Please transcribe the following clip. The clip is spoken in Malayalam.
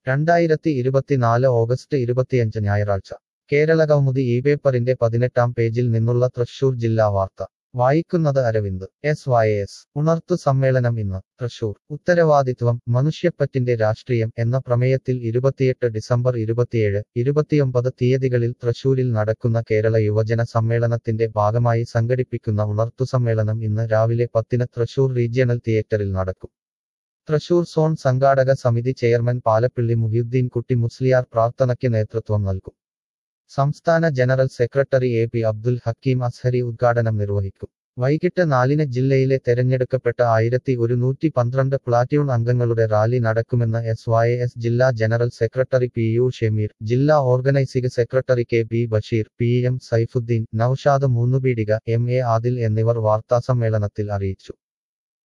രണ്ടായിരത്തി ഇരുപത്തിനാല് ഓഗസ്റ്റ് ഇരുപത്തിയഞ്ച് ഞായറാഴ്ച കേരള കൗമുദി ഈ പേപ്പറിന്റെ പതിനെട്ടാം പേജിൽ നിന്നുള്ള തൃശൂർ ജില്ലാ വാർത്ത വായിക്കുന്നത് അരവിന്ദ് എസ് വൈ എസ് ഉണർത്തു സമ്മേളനം ഇന്ന് തൃശൂർ ഉത്തരവാദിത്വം മനുഷ്യപ്പറ്റിന്റെ രാഷ്ട്രീയം എന്ന പ്രമേയത്തിൽ ഇരുപത്തിയെട്ട് ഡിസംബർ ഇരുപത്തിയേഴ് ഇരുപത്തിയൊമ്പത് തീയതികളിൽ തൃശൂരിൽ നടക്കുന്ന കേരള യുവജന സമ്മേളനത്തിന്റെ ഭാഗമായി സംഘടിപ്പിക്കുന്ന ഉണർത്തു സമ്മേളനം ഇന്ന് രാവിലെ പത്തിന് തൃശൂർ റീജിയണൽ തിയേറ്ററിൽ നടക്കും തൃശൂർ സോൺ സംഘാടക സമിതി ചെയർമാൻ പാലപ്പിള്ളി മുഹിയുദ്ദീൻ കുട്ടി മുസ്ലിയാർ പ്രാർത്ഥനയ്ക്ക് നേതൃത്വം നൽകും സംസ്ഥാന general secretary A P Abdul Hakeem Azhari ഉദ്ഘാടനം നിർവഹിക്കും വൈകിട്ട് നാലിന് ജില്ലയിലെ തെരഞ്ഞെടുക്കപ്പെട്ട ആയിരത്തി ഒരുന്നൂറ്റി പന്ത്രണ്ട് പ്ലാറ്റ്യൂൺ അംഗങ്ങളുടെ റാലി നടക്കുമെന്ന് എസ് വൈ എസ് ജില്ലാ general secretary P U Shemeer ജില്ലാ organising secretary K B Basheer P M Saifuddeen Noushad Moonnupeedika M A Adil എന്നിവർ വാർത്താസമ്മേളനത്തിൽ അറിയിച്ചു